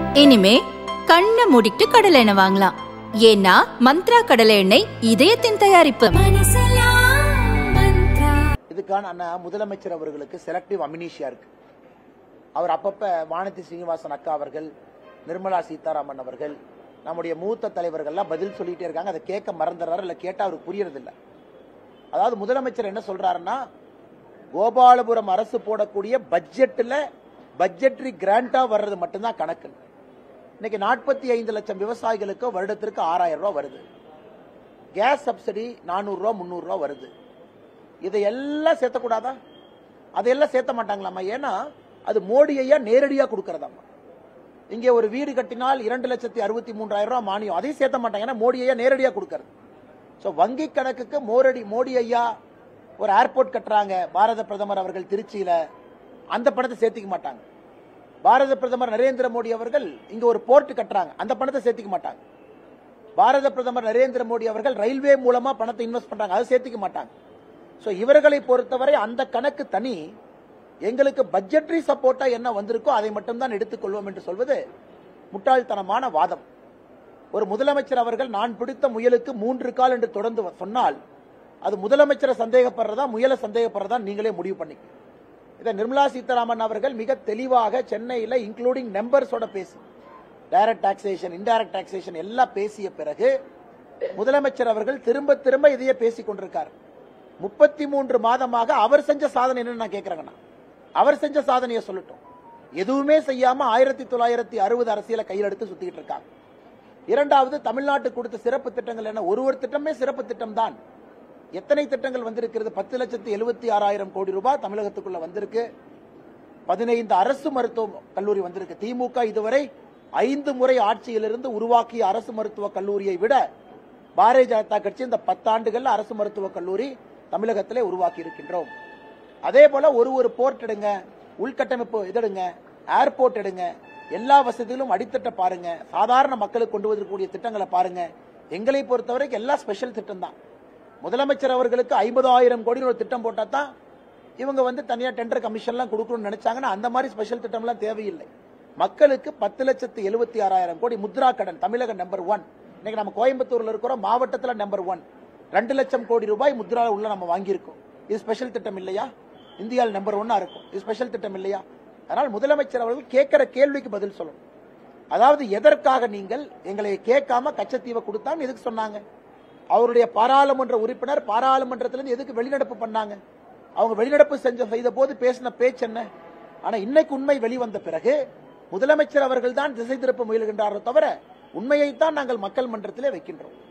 இனிமே கண்ணை மூடிட்டு கடலை எண்ணெய் வாங்கலாம் ஏன்னா மந்த்ரா கடலை எண்ணெய் இதயத்தின் தயாரிப்பு இதுக்கான அண்ணா முதலமைச்சர் அவர்களுக்கு செலக்டிவ் அமினிஷியா இருக்கு அவர் அப்பப்ப வானதி சீனிவாசன் அக்கா அவர்கள் நிர்மலா சீதாராமன் அவர்கள் நம்முடைய மூத்த தலைவர்கள்லாம் பதில் சொல்லிட்டே இருக்காங்க அதை கேட்க மறந்துடுறாரு இல்ல கேட்டா அவருக்கு புரியறது இல்ல அதாவது முதலமைச்சர் என்ன சொல்றாருன்னா கோபாலபுரம் அரசு போடக்கூடிய பட்ஜெட்ல பட்ஜெட்ரி கிராண்டா வர்றது மட்டும்தான் கணக்கு இன்னைக்கு நாற்பத்தி ஐந்து லட்சம் விவசாயிகளுக்கு வருடத்திற்கு ஆறாயிரம் ரூபாய் வருது கேஸ் சப்சிடி நானூறு ரூபாய் முந்நூறு ரூபாய் வருது இதையெல்லாம் சேர்த்தக்கூடாதா அதையெல்லாம் சேர்த்த மாட்டாங்களாமா ஏன்னா அது மோடி ஐயா நேரடியா கொடுக்கறதாமா இங்கே ஒரு வீடு கட்டினால் இரண்டு லட்சத்தி அறுபத்தி மூன்றாயிரம் ரூபாய் மானியம் அதையும் சேர்த்த மாட்டாங்க ஏன்னா மோடி ஐயா நேரடியா கொடுக்கறது ஸோ வங்கி கணக்குக்கு மோரடி மோடி ஐயா ஒரு ஏர்போர்ட் கட்டுறாங்க பாரத பிரதமர் அவர்கள் திருச்சியில அந்த பணத்தை சேர்த்திக்க மாட்டாங்க பாரத பிரதமர் நரேந்திர மோடி அவர்கள் இங்க ஒரு போர்ட் கட்டுறாங்க அந்த பணத்தை சேர்த்திக்க மாட்டாங்க பாரத பிரதமர் நரேந்திர மோடி அவர்கள் ரயில்வே மூலமா பணத்தை இன்வெஸ்ட் பண்றாங்க அதை சேர்த்திக்க மாட்டாங்க சோ இவர்களை பொறுத்தவரை அந்த கணக்கு தனி எங்களுக்கு பட்ஜெட்ரி சப்போர்ட்டா என்ன வந்திருக்கோ அதை மட்டும்தான் எடுத்துக்கொள்வோம் என்று சொல்வது முட்டாள்தனமான வாதம் ஒரு முதலமைச்சர் அவர்கள் நான் பிடித்த முயலுக்கு மூன்று கால் என்று தொடர்ந்து சொன்னால் அது முதலமைச்சரை சந்தேகப்படுறதா முயலை சந்தேகப்படுறதா நீங்களே முடிவு பண்ணிக்க இதை நிர்மலா சீதாராமன் அவர்கள் மிக தெளிவாக சென்னையில இன்க்ளூடிங் நம்பர்ஸோட பேசி டைரக்ட் டாக்ஸேஷன் இன்டைரக்ட் டாக்ஸேஷன் எல்லாம் பேசிய பிறகு முதலமைச்சர் அவர்கள் திரும்ப திரும்ப இதையே பேசிக் கொண்டிருக்கார் முப்பத்தி மூன்று மாதமாக அவர் செஞ்ச சாதனை என்னன்னு நான் கேட்கிறேங்கண்ணா அவர் செஞ்ச சாதனையை சொல்லட்டும் எதுவுமே செய்யாம ஆயிரத்தி தொள்ளாயிரத்தி அறுபது அரசியல கையில் எடுத்து சுத்திக்கிட்டு இருக்காங்க இரண்டாவது தமிழ்நாட்டுக்கு கொடுத்த சிறப்பு திட்டங்கள் என்ன ஒரு ஒரு திட்டமே சிறப்பு திட்டம் தான் எத்தனை திட்டங்கள் வந்திருக்கிறது பத்து லட்சத்தி எழுபத்தி ஆறாயிரம் கோடி ரூபாய் தமிழகத்துக்குள்ள வந்திருக்கு பதினைந்து அரசு மருத்துவ கல்லூரி வந்திருக்கு திமுக இதுவரை ஐந்து முறை ஆட்சியிலிருந்து உருவாக்கிய அரசு மருத்துவ கல்லூரியை விட பாரதிய ஜனதா கட்சி இந்த பத்தாண்டுகள் அரசு மருத்துவ கல்லூரி தமிழகத்திலே உருவாக்கி இருக்கின்றோம் அதே போல ஒரு ஒரு போர்ட் எடுங்க உள்கட்டமைப்பு இதெடுங்க ஏர்போர்ட் எடுங்க எல்லா வசதிகளும் அடித்தட்ட பாருங்க சாதாரண மக்களுக்கு கொண்டு வரக்கூடிய திட்டங்களை பாருங்க எங்களை பொறுத்தவரைக்கும் எல்லாம் ஸ்பெஷல் திட்டம் தான் முதலமைச்சர் அவர்களுக்கு ஐம்பதாயிரம் கோடி ஒரு திட்டம் போட்டா தான் இவங்க வந்து தனியா டெண்டர் கமிஷன்லாம் கொடுக்கணும்னு நினைச்சாங்கன்னா அந்த மாதிரி ஸ்பெஷல் திட்டம்லாம் தேவையில்லை மக்களுக்கு பத்து லட்சத்து எழுபத்தி ஆறாயிரம் கோடி முத்ரா கடன் தமிழக நம்பர் ஒன் இன்னைக்கு நம்ம கோயம்புத்தூர்ல இருக்கிறோம் மாவட்டத்துல நம்பர் ஒன் ரெண்டு லட்சம் கோடி ரூபாய் முத்ரா உள்ள நம்ம வாங்கியிருக்கோம் இது ஸ்பெஷல் திட்டம் இல்லையா இந்தியாவில் நம்பர் ஒன்னா இருக்கும் இது ஸ்பெஷல் திட்டம் இல்லையா அதனால் முதலமைச்சர் அவர்கள் கேட்கிற கேள்விக்கு பதில் சொல்லணும் அதாவது எதற்காக நீங்கள் எங்களை கேட்காம கச்சத்தீவை கொடுத்தான்னு எதுக்கு சொன்னாங்க அவருடைய பாராளுமன்ற உறுப்பினர் பாராளுமன்றத்திலிருந்து எதுக்கு வெளிநடப்பு பண்ணாங்க அவங்க வெளிநடப்பு செஞ்ச செய்த போது பேசின பேச்சு என்ன ஆனா இன்னைக்கு உண்மை வெளிவந்த பிறகு முதலமைச்சர் அவர்கள் தான் திசை திருப்ப முயல்கின்றாரோ தவிர உண்மையைத்தான் நாங்கள் மக்கள் மன்றத்திலே வைக்கின்றோம்